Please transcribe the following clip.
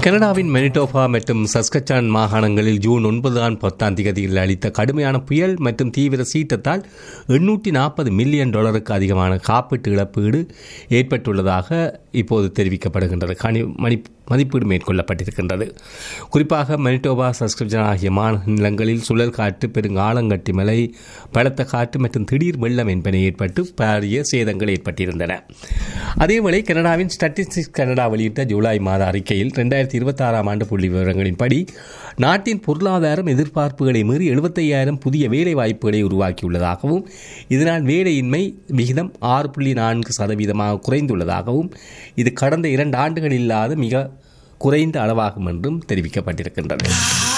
கனடாவின் மெனிடோபா மற்றும் சஸ்கச்சான் மாகாணங்களில் ஜூன் ஒன்பதாம் பத்தாம் தேதியில் அளித்த கடுமையான புயல் மற்றும் தீவிர சீற்றத்தால் எண்ணூற்றி நாற்பது மில்லியன் டாலருக்கு அதிகமான காப்பீட்டு இழப்பீடு ஏற்பட்டுள்ளதாக இப்போது தெரிவிக்கப்படுகின்றது கனி மணி மதிப்பீடு மேற்கொள்ளப்பட்டிருக்கின்றது குறிப்பாக மனிடோபா சஸ்கிரிப்ஷன் ஆகிய மாநிலங்களில் சுழல் காற்று பெருங்காலங்கட்டி மலை பலத்த காற்று மற்றும் திடீர் வெள்ளம் என்பன ஏற்பட்டு பாரிய சேதங்கள் ஏற்பட்டிருந்தன அதேவேளை கனடாவின் ஸ்டாட்டிஸ்டிக்ஸ் கனடா வெளியிட்ட ஜூலை மாத அறிக்கையில் ரெண்டாயிரத்தி இருபத்தாறாம் ஆண்டு புள்ளி விவரங்களின்படி நாட்டின் பொருளாதாரம் எதிர்பார்ப்புகளை மீறி எழுபத்தையாயிரம் புதிய வேலை வாய்ப்புகளை உருவாக்கியுள்ளதாகவும் இதனால் வேலையின்மை விகிதம் ஆறு புள்ளி நான்கு சதவீதமாக குறைந்துள்ளதாகவும் இது கடந்த இரண்டு ஆண்டுகள் இல்லாத மிக குறைந்த அளவாகும் என்றும் தெரிவிக்கப்பட்டிருக்கின்றது